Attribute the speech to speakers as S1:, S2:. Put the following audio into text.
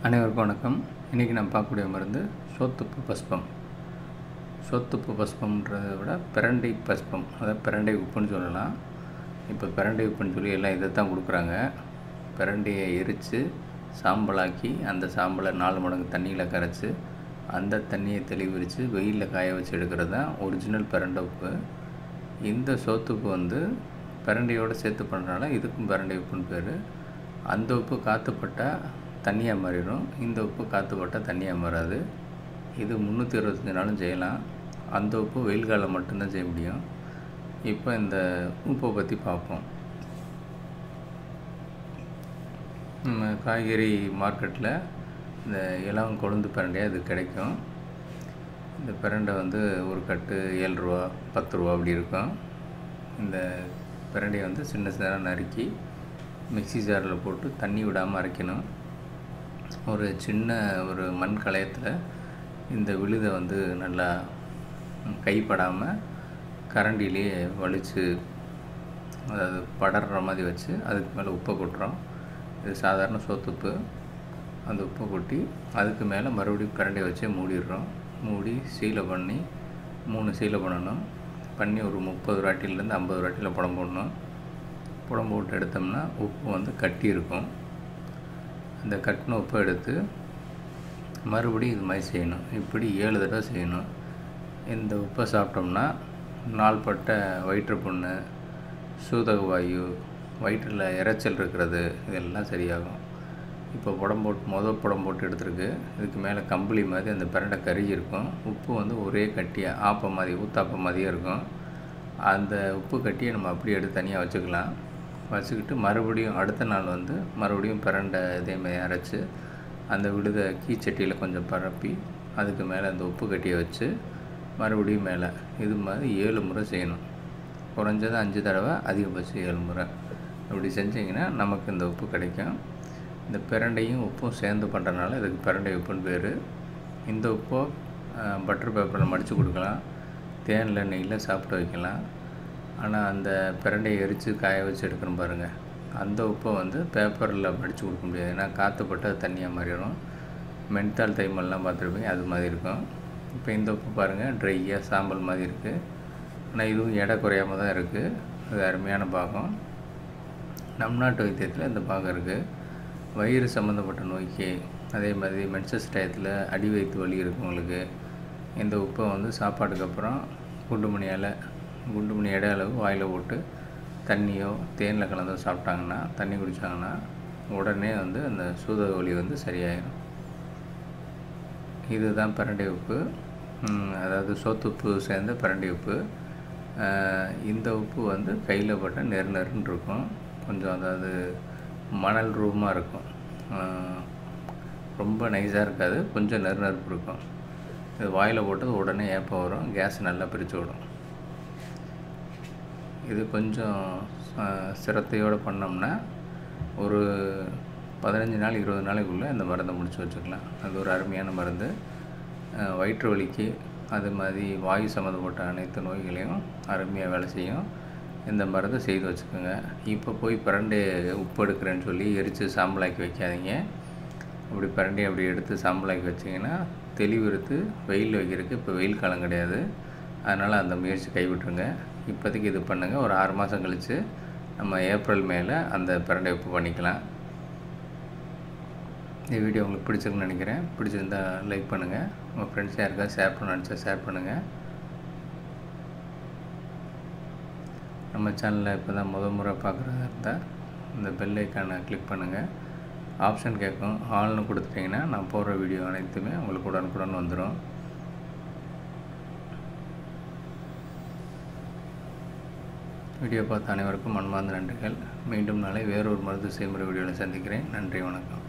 S1: அனைவருக்கும் வணக்கம் இன்றைக்கி நான் பார்க்கக்கூடிய மருந்து சோத்துப்பு பஸ்பம் சோத்துப்பு பஸ்பம்ன்றதை விட பிரண்டை பஸ்பம் அதாவது பிரண்டை உப்புன்னு சொல்லலாம் இப்போ பிரண்டை உப்புன்னு சொல்லி எல்லாம் இதை தான் கொடுக்குறாங்க பிரண்டையை எரித்து சாம்பலாக்கி அந்த சாம்பலை நாலு மடங்கு தண்ணியில் கரைச்சி அந்த தண்ணியை தெளிவிரித்து வெயிலில் காய வச்சு எடுக்கிறது தான் ஒரிஜினல் பிரண்டை உப்பு இந்த சோத்துப்பு வந்து பிரண்டையோடு சேர்த்து பண்ணுறனால இதுக்கும் பிரண்டை உப்புன்னு பேர் அந்த உப்பு காற்றுப்பட்டால் தண்ணியாக மாறிடும் இந்த உப்பு காற்றுப்பட்டால் தண்ணியாக மாறாது இது முந்நூற்றி அறுபத்தஞ்சு நாளும் செய்யலாம் அந்த உப்பு வெயில் காலம் மட்டும்தான் செய்ய முடியும் இப்போ இந்த உப்பை பற்றி பார்ப்போம் நம்ம காய்கறி மார்க்கெட்டில் இந்த இளம் கொழுந்து பிரண்டையாக இது கிடைக்கும் இந்த பிரண்டை வந்து ஒரு கட்டு ஏழு ரூபா பத்து ரூபா அப்படி இருக்கும் இந்த பிரண்டையை வந்து சின்ன சின்னதாக நறுக்கி மிக்சி ஜாரில் போட்டு தண்ணி விடாமல் அரைக்கணும் ஒரு சின்ன ஒரு மண் களையத்தில் இந்த விழுதை வந்து நல்லா கைப்படாமல் கரண்டிலே வலித்து அதாவது படர்ற மாதிரி வச்சு அதுக்கு மேலே உப்பை கொட்டுறோம் இது சாதாரண சோத்துப்பு அந்த உப்பை கொட்டி அதுக்கு மேலே மறுபடியும் கரண்டியை வச்சு மூடிடுறோம் மூடி சீலை பண்ணி மூணு சீலை பண்ணணும் பண்ணி ஒரு முப்பது ராட்டிலேருந்து ஐம்பது ராட்டியில் புடம் போடணும் புடம் போட்டு எடுத்தோம்னா உப்பு வந்து கட்டி இருக்கும் அந்த கட்டின உப்பை எடுத்து மறுபடியும் இது மாதிரி செய்யணும் இப்படி ஏழு தடவை செய்யணும் இந்த உப்பை சாப்பிட்டோம்னா நாள்பட்ட வயிற்று புண்ணு சூதக வாயு வயிற்றில் இறைச்சல் இருக்கிறது இதெல்லாம் சரியாகும் இப்போ புடம் போட்டு மொதல் புடம் போட்டு எடுத்துருக்கு இதுக்கு மேலே கம்பளி மாதிரி அந்த பிரண்டை கருகி இருக்கும் உப்பு வந்து ஒரே கட்டியாக ஆப்பம் மாதிரி ஊத்தாப்பம் மாதிரியே இருக்கும் அந்த உப்பு கட்டியை நம்ம அப்படியே எடுத்து தனியாக வச்சுக்கலாம் வச்சுக்கிட்டு மறுபடியும் அடுத்த நாள் வந்து மறுபடியும் பிரண்டை இதே மாதிரி அரைச்சி அந்த விழுதை கீச்சட்டியில் கொஞ்சம் பரப்பி அதுக்கு மேலே அந்த உப்பு கட்டியை வச்சு மறுபடியும் மேலே இது மாதிரி ஏழு முறை செய்யணும் குறைஞ்சது அஞ்சு தடவை அதிகபட்சம் ஏழு முறை அப்படி செஞ்சிங்கன்னா நமக்கு இந்த உப்பு கிடைக்கும் இந்த பிரண்டையும் உப்பும் சேர்ந்து பண்ணுறதுனால இதுக்கு பிரண்டை உப்புன்னு பேர் இந்த உப்போ பட்டர் பேப்பரில் மடித்து கொடுக்கலாம் தேனில் நெய்யில் சாப்பிட வைக்கலாம் ஆனால் அந்த பிரண்டையை எரித்து காய வச்சு எடுக்கணும் பாருங்கள் அந்த உப்பை வந்து பேப்பரில் மடித்து கொடுக்க முடியாது ஏன்னா காற்றுப்பட்டு அது தண்ணியாக மாறிடும் மென்தால் தைமல்லாம் பார்த்துருப்பீங்க அது மாதிரி இருக்கும் இப்போ இந்த உப்பு பாருங்கள் ட்ரையாக சாம்பல் மாதிரி இருக்குது ஆனால் இதுவும் எடை குறையாமல் தான் இருக்குது அது அருமையான பாகம் நம் நாட்டு வைத்தியத்தில் இந்த பாகம் இருக்குது வயிறு சம்மந்தப்பட்ட நோய்க்கு அதே மாதிரி மென்சஸ் டயத்தில் அடி வயிற்று வலி இருக்கவங்களுக்கு இந்த உப்பை வந்து சாப்பாட்டுக்கு அப்புறம் குண்டுமணி இலை குண்டுமணி இட அளவு வாயில் போட்டு தண்ணியோ தேனில் கலந்தோ சாப்பிட்டாங்கன்னா தண்ணி குடித்தாங்கன்னா உடனே வந்து அந்த சூத வலி வந்து சரியாயிடும் இதுதான் பிரண்டை உப்பு அதாவது சோத்துப்பு சேர்ந்த பிரண்டை உப்பு இந்த உப்பு வந்து கையில் பட்டால் நெரு நெருன்னு இருக்கும் கொஞ்சம் அதாவது மணல் ரூமாக இருக்கும் ரொம்ப நைஸாக இருக்காது கொஞ்சம் நெரு நெருப்பு இருக்கும் இது வாயில் போட்டது உடனே ஏப்பம் வரும் கேஸ் நல்லா பிரித்து விடும் இது கொஞ்சம் சிரத்தையோடு பண்ணோம்னா ஒரு பதினஞ்சு நாள் இருபது நாளைக்குள்ளே இந்த மருந்தை முடிச்சு வச்சுக்கலாம் அது ஒரு அருமையான மருந்து வயிற்று வலிக்கு அது மாதிரி வாயு சம்மந்தப்பட்ட அனைத்து நோய்களையும் அருமையாக வேலை செய்யும் இந்த மருந்தை செய்து வச்சுக்கோங்க இப்போ போய் பிரண்டை உப்பு எடுக்கிறேன்னு சொல்லி எரித்து சாம்பலாக்கி வைக்காதீங்க அப்படி பிரண்டையை அப்படி எடுத்து சாம்பலாக்கி வச்சிங்கன்னா தெளிவிறுத்து வெயில் வைக்கிறதுக்கு இப்போ வெயில் காலம் கிடையாது அதனால் அந்த முயற்சி கைவிட்டுருங்க இப்போதைக்கு இது பண்ணுங்கள் ஒரு ஆறு மாதம் கழித்து நம்ம ஏப்ரல் மேலே அந்த பிரண்டை உப்பு பண்ணிக்கலாம் இந்த வீடியோ உங்களுக்கு பிடிச்சிருக்குன்னு நினைக்கிறேன் பிடிச்சிருந்தா லைக் பண்ணுங்கள் உங்கள் ஃப்ரெண்ட்ஸ் யாருக்காவது ஷேர் பண்ண நினச்சா ஷேர் பண்ணுங்கள் நம்ம சேனலில் இப்போ தான் முத முறை பார்க்குறதா இருந்தால் இந்த பெல் ஐக்கானை கிளிக் பண்ணுங்கள் ஆப்ஷன் கேட்கும் ஆல்னு கொடுத்துட்டிங்கன்னா நான் போடுற வீடியோ அனைத்துமே உங்களுக்கு உடனுக்குடன் வந்துடும் வீடியோ பார்த்த அனைவருக்கும் மன்மார்ந்த நன்றிகள் மீண்டும் நாளை வேறொரு மருந்து செய்முறை வீடியோவில் சந்திக்கிறேன் நன்றி வணக்கம்